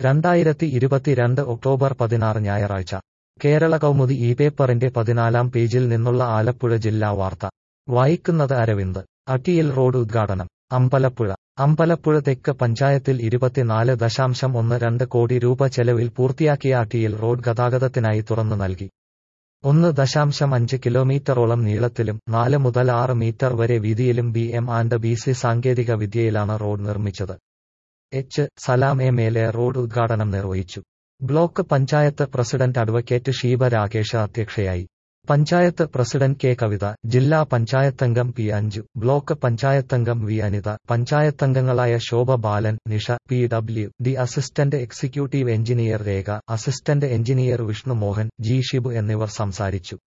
രണ്ടായിരത്തി ഇരുപത്തിരണ്ട് ഒക്ടോബർ പതിനാറ് ഞായറാഴ്ച കേരള കൗമുദി ഈ പേപ്പറിന്റെ പതിനാലാം പേജിൽ നിന്നുള്ള ആലപ്പുഴ ജില്ലാ വാർത്ത വായിക്കുന്നത് അരവിന്ദ് അട്ടിയിൽ റോഡ് ഉദ്ഘാടനം അമ്പലപ്പുഴ അമ്പലപ്പുഴ തെക്ക് പഞ്ചായത്തിൽ ഇരുപത്തിനാല് ദശാംശം ഒന്ന് രണ്ട് കോടി രൂപ ചെലവിൽ പൂർത്തിയാക്കിയ അട്ടിയിൽ റോഡ് ഗതാഗതത്തിനായി തുറന്നു നൽകി ഒന്ന് ദശാംശം അഞ്ച് കിലോമീറ്ററോളം നീളത്തിലും നാല് മുതൽ ആറ് മീറ്റർ വരെ വീതിയിലും B M and B C സാങ്കേതിക വിദ്യയിലാണ് റോഡ് നിർമ്മിച്ചത് H Salam M L A road ഉദ്ഘാടനം നിർവഹിച്ചു block panchayat president advocate Sheeba Rakesh അധ്യക്ഷയായി പഞ്ചായത്ത് പ്രസിഡന്റ് കെ കവിത ജില്ലാ പഞ്ചായത്തംഗം പി അഞ്ജു ബ്ലോക്ക് പഞ്ചായത്തംഗം വി അനിത പഞ്ചായത്തംഗങ്ങളായ Shobha Balan Nisha P W D assistant executive engineer Rekha assistant engineer Vishnu Mohan G Shibu എന്നിവർ സംസാരിച്ചു